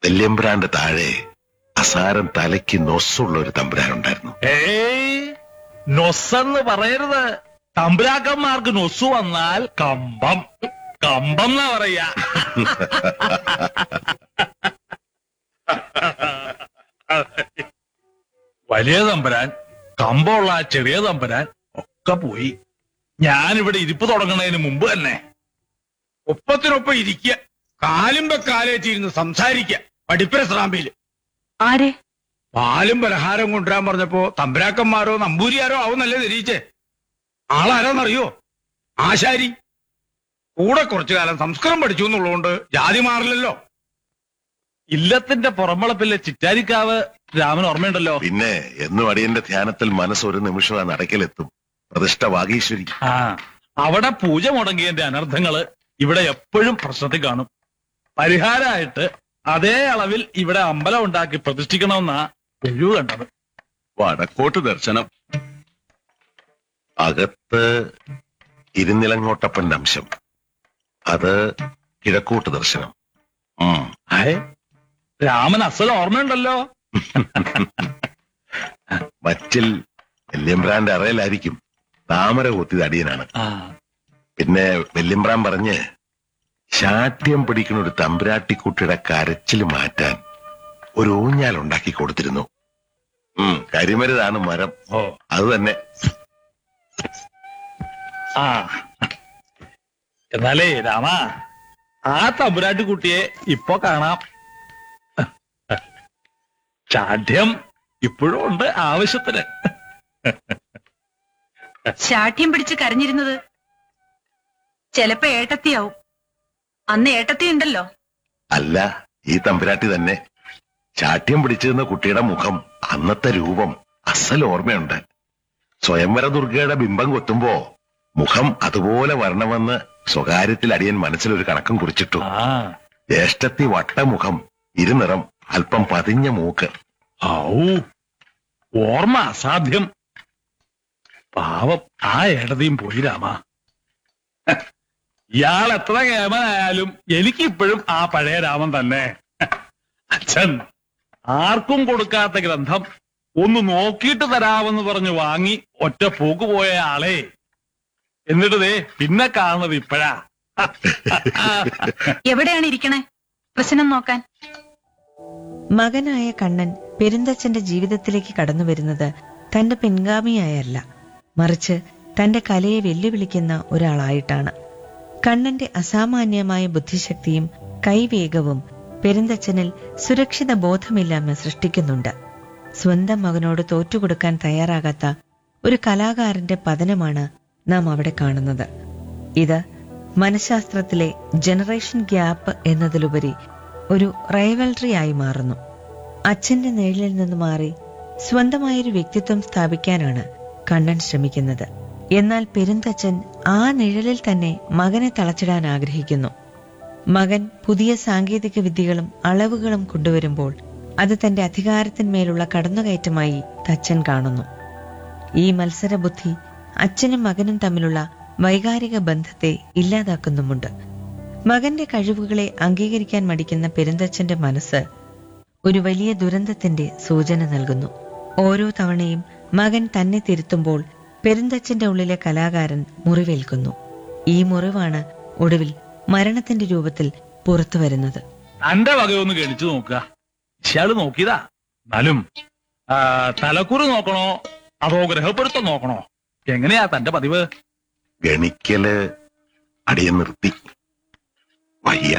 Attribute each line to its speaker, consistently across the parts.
Speaker 1: വല്യമ്പ്രാന്റെ താഴെ അസാരം തലയ്ക്ക് നൊസ്സുള്ള ഒരു തമ്പുരാനുണ്ടായിരുന്നു
Speaker 2: ഏയ് നൊസ്സെന്ന് പറയരുത് തമ്പുരാക്കന്മാർക്ക് നൊസ്സു വന്നാൽ കമ്പം കമ്പം എന്നാ പറയാ വലിയ തമ്പുരാൻ കമ്പമുള്ള ആ ചെറിയ തമ്പുരാൻ ഒക്കെ പോയി ഞാനിവിടെ ഇരിപ്പ് തുടങ്ങുന്നതിന് മുമ്പ് തന്നെ
Speaker 3: ഒപ്പത്തിനൊപ്പം ഇരിക്കുക കാലും വെക്കാലേച്ചിരുന്ന് സംസാരിക്കുക പഠിപ്പര സ്രാമ്പിയില്
Speaker 4: ആരെ
Speaker 3: പാലും പലഹാരം കൊണ്ടുവരാൻ പറഞ്ഞപ്പോ തമ്പുരാക്കന്മാരോ നമ്പൂരിയാരോ ആവുന്നല്ലേ തിരിച്ചേ ആളാരാന്നറിയോ ആശാരി കൂടെ കുറച്ചു കാലം സംസ്കൃതം പഠിച്ചു എന്നുള്ളതുകൊണ്ട് ജാതി മാറില്ലല്ലോ
Speaker 2: ഇല്ലത്തിന്റെ പുറമ്പളപ്പിലെ ചിറ്റാരിക്കാവ് രാമൻ ഓർമ്മയുണ്ടല്ലോ
Speaker 1: പിന്നെ എന്നും അടിയന്റെ ധ്യാനത്തിൽ മനസ്സ് ഒരു നിമിഷം ആ നടക്കിലെത്തും പ്രതിഷ്ഠ വാഗീശ്വരി
Speaker 2: ആ അവിടെ പൂജ മുടങ്ങിയതിന്റെ അനർത്ഥങ്ങള് ഇവിടെ എപ്പോഴും പ്രശ്നത്തിൽ കാണും പരിഹാരമായിട്ട് അതേ അളവിൽ ഇവിടെ അമ്പലം ഉണ്ടാക്കി പ്രതിഷ്ഠിക്കണമെന്നാ ഒഴിവ് കണ്ടത്
Speaker 1: വടക്കോട്ട് ദർശനം അകത്ത് ഇരുനിലങ്ങോട്ടപ്പന്റെ അംശം അത് കിഴക്കോട്ട് ദർശനം ഉം.
Speaker 2: ആയേ രാമൻ അസൽ ഓർമ്മയുണ്ടല്ലോ
Speaker 1: മറ്റിൽ വല്യമ്പ്രാന്റെ അറയിലായിരിക്കും താമര കൊത്തിയത് അടിയനാണ്
Speaker 2: ആ
Speaker 1: പിന്നെ വല്യമ്പ്രാൻ പറഞ്ഞ് ശാഠ്യം പിടിക്കുന്ന ഒരു തമ്പുരാട്ടിക്കുട്ടിയുടെ കരച്ചിൽ മാറ്റാൻ ഒരു ഊഞ്ഞാൽ ഉണ്ടാക്കി കൊടുത്തിരുന്നു ഉം കരിമരുതാണ് മരം
Speaker 2: ഓ
Speaker 1: അത് തന്നെ
Speaker 2: ആ എന്നാലേ രാമ ആ തമ്പുരാട്ടി കുട്ടിയെ ഇപ്പൊ കാണാം ചാഠ്യം ഇപ്പോഴും ഉണ്ട് ആവശ്യത്തിന്
Speaker 4: ശാഠ്യം പിടിച്ച് കരഞ്ഞിരുന്നത് ചിലപ്പോ ഏട്ടത്തിയാവും അന്ന് ഏട്ടത്തി ഉണ്ടല്ലോ
Speaker 1: അല്ല ഈ തമ്പുരാട്ടി തന്നെ ശാഠ്യം പിടിച്ചിരുന്ന കുട്ടിയുടെ മുഖം അന്നത്തെ രൂപം അസൽ ഓർമ്മയുണ്ട് സ്വയംവര ദുർഗയുടെ ബിംബം കൊത്തുമ്പോ മുഖം അതുപോലെ വരണമെന്ന് സ്വകാര്യത്തിൽ അടിയൻ മനസ്സിലൊരു കണക്കം കുറിച്ചിട്ടു
Speaker 2: ആ
Speaker 1: ജ്യേഷ്ഠത്തി വട്ടമുഖം ഇരുനിറം അല്പം പതിഞ്ഞ മൂക്ക്
Speaker 2: ഔ ഓർമ്മ അസാധ്യം പാവം ആ ഏടതിയും പോയി രാമ ഇയാൾ എത്ര കേമനായാലും എനിക്കിപ്പോഴും ആ പഴയ രാമൻ തന്നെ അച്ഛൻ ആർക്കും കൊടുക്കാത്ത ഗ്രന്ഥം ഒന്ന് നോക്കിയിട്ട് തരാമെന്ന് പറഞ്ഞു വാങ്ങി ഒറ്റ പോക്ക് പോയ ആളെ എന്നിട്ട് ദേ പിന്നെ കാണുന്നത് ഇപ്പോഴാ
Speaker 4: എവിടെയാണ് ഇരിക്കണേ പ്രശ്നം നോക്കാൻ
Speaker 5: മകനായ കണ്ണൻ പെരുന്തച്ഛന്റെ ജീവിതത്തിലേക്ക് കടന്നു വരുന്നത് തന്റെ പിൻഗാമിയായല്ല മറിച്ച് തന്റെ കലയെ വെല്ലുവിളിക്കുന്ന ഒരാളായിട്ടാണ് കണ്ണന്റെ അസാമാന്യമായ ബുദ്ധിശക്തിയും കൈവേഗവും പെരുന്തച്ഛനിൽ സുരക്ഷിത ബോധമില്ലായ്മ സൃഷ്ടിക്കുന്നുണ്ട് സ്വന്തം മകനോട് തോറ്റുകൊടുക്കാൻ തയ്യാറാകാത്ത ഒരു കലാകാരന്റെ പതനമാണ് നാം അവിടെ കാണുന്നത് ഇത് മനഃശാസ്ത്രത്തിലെ ജനറേഷൻ ഗ്യാപ്പ് എന്നതിലുപരി ഒരു റൈവൽറി ആയി മാറുന്നു അച്ഛന്റെ നിഴലിൽ നിന്ന് മാറി സ്വന്തമായൊരു വ്യക്തിത്വം സ്ഥാപിക്കാനാണ് കണ്ണൻ ശ്രമിക്കുന്നത് എന്നാൽ പെരുന്തച്ഛൻ ആ നിഴലിൽ തന്നെ മകനെ തളച്ചിടാൻ ആഗ്രഹിക്കുന്നു മകൻ പുതിയ സാങ്കേതിക വിദ്യകളും അളവുകളും കൊണ്ടുവരുമ്പോൾ അത് തന്റെ അധികാരത്തിന്മേലുള്ള കടന്നുകയറ്റമായി തച്ചൻ കാണുന്നു ഈ മത്സരബുദ്ധി അച്ഛനും മകനും തമ്മിലുള്ള വൈകാരിക ബന്ധത്തെ ഇല്ലാതാക്കുന്നുമുണ്ട് മകന്റെ കഴിവുകളെ അംഗീകരിക്കാൻ മടിക്കുന്ന പെരുന്തച്ഛന്റെ മനസ്സ് ഒരു വലിയ ദുരന്തത്തിന്റെ സൂചന നൽകുന്നു ഓരോ തവണയും മകൻ തന്നെ തിരുത്തുമ്പോൾ പെരുന്തച്ഛന്റെ ഉള്ളിലെ കലാകാരൻ മുറിവേൽക്കുന്നു ഈ മുറിവാണ് ഒടുവിൽ മരണത്തിന്റെ രൂപത്തിൽ പുറത്തു വരുന്നത്
Speaker 2: തന്റെ വകയൊന്ന് ഗണിച്ചു നോക്കുക ഇയാള് നോക്കിയതാ എന്നാലും ആ, തലക്കുറി നോക്കണോ അതോ ഗ്രഹപ്പൊരുത്തം നോക്കണോ എങ്ങനെയാ തന്റെ പതിവ്
Speaker 1: ഗണിക്കല് അടിയൻ നിർത്തി വയ്യ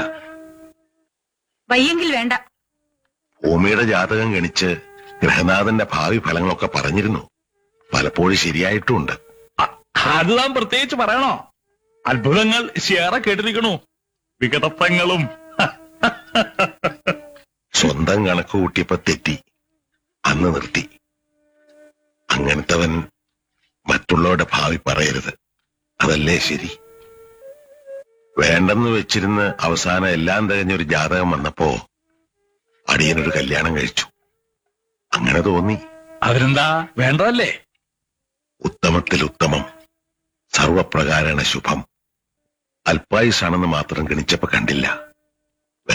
Speaker 4: വയ്യെങ്കിൽ വേണ്ട
Speaker 1: ഭൂമിയുടെ ജാതകം ഗണിച്ച് ഗ്രഹനാഥന്റെ ഭാവി ഫലങ്ങളൊക്കെ പറഞ്ഞിരുന്നു പലപ്പോഴും ശരിയായിട്ടുമുണ്ട്
Speaker 2: അത് താൻ പ്രത്യേകിച്ച് പറയണോ അത്ഭുതങ്ങൾ ഏറെ കേട്ടിരിക്കണു വികടത്വങ്ങളും
Speaker 1: സ്വന്തം കണക്ക് കൂട്ടിയപ്പോ തെറ്റി അന്ന് നിർത്തി അങ്ങനത്തവൻ മറ്റുള്ളവരുടെ ഭാവി പറയരുത് അതല്ലേ ശരി വേണ്ടെന്ന് വെച്ചിരുന്ന് അവസാനം എല്ലാം തികഞ്ഞൊരു ജാതകം വന്നപ്പോ അടിയനൊരു കല്യാണം കഴിച്ചു അങ്ങനെ തോന്നി
Speaker 2: അതിനെന്താ വേണ്ടതല്ലേ
Speaker 1: ഉത്തമത്തിൽ ഉത്തമം സർവപ്രകാരണ ശുഭം അല്പായുസാണെന്ന് മാത്രം ഗണിച്ചപ്പോ കണ്ടില്ല